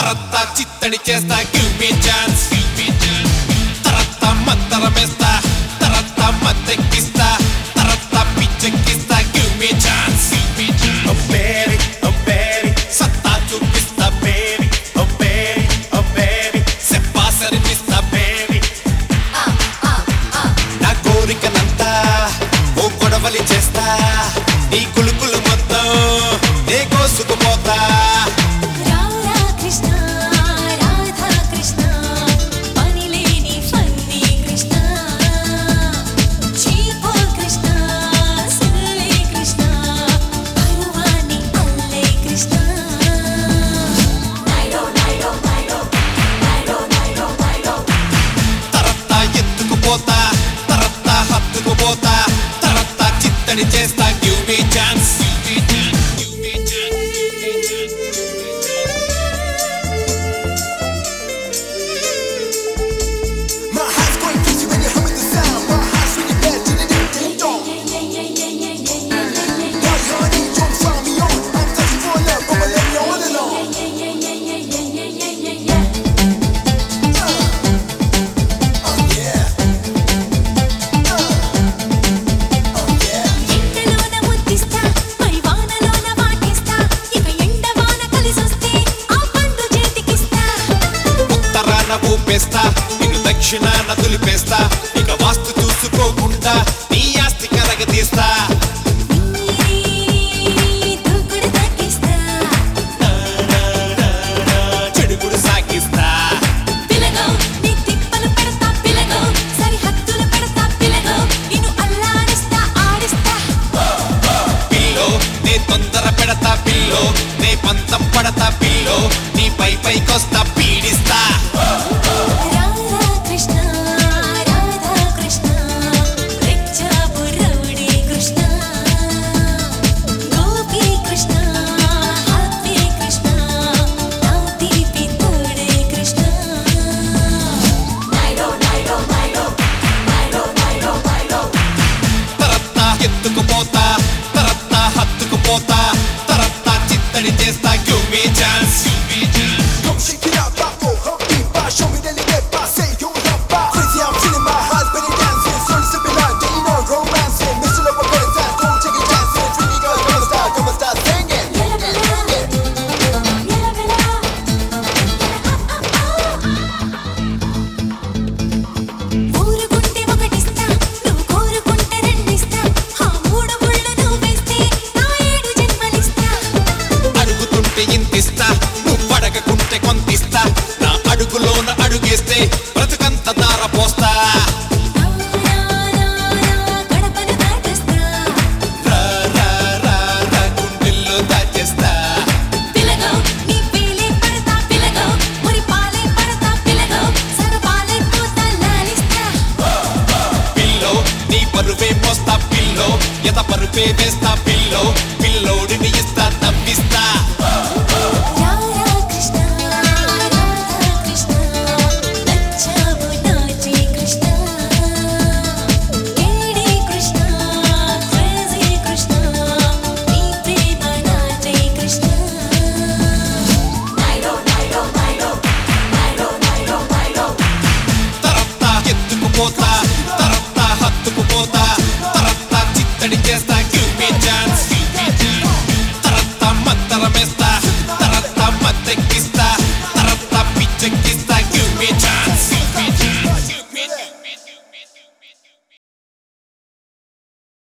తరత్త చిత్తడి చేస్తా give me chance తరత్త మంతరమేస్తా తరత్త మత్తెక్కిస్తా తరత్త పిచ్చెక్కిస్తా గివ్ మీ ఛాన్స్ ఓ బేబీ ఓ బేబీ సత్తా చూపిస్తా బేబీ ఓ బేబీ ఓ బేబీ సెప్పా సరిపిస్తా బేబీ నా కోరికనంతా ఓ గొడవలి చేస్తా నీ కులుకులు మొత్తం నే కోసుకుపోతా రాధా కృష్ణ రాధా కృష్ణ పనిలేని ఫన్నీ కృష్ణ చీపో కృష్ణ సిల్లే కృష్ణ పరువాని అల్లే కృష్ణ నైడో నైడో నైడో నైడో నైడో నైడో తరత్తా ఎత్తుకుపోతా తరత్తా హత్తుకుపోతా తరత్తా చిత్తడి చేస్తా give me chance My heart's going crazy when you're humming the sound. My heart's really bad, did it ding ding dong. Party honey, don't try me on. I'm touching for love, I'ma let you on and on. Oh yeah. Oh yeah. ఎండలోన ముద్దిస్తా పై వానలోన వాటేస్తా ఇక ఎండ వాన కలిసొస్తే ఆ పండు చేతికిస్తా ఉత్తరాన ఊపేస్తా నిన్ను దక్షిణాన దులిపేస్తా ఇక వాస్తు చూసుకోకుండా నీ ఆస్తి కరగదీస్తా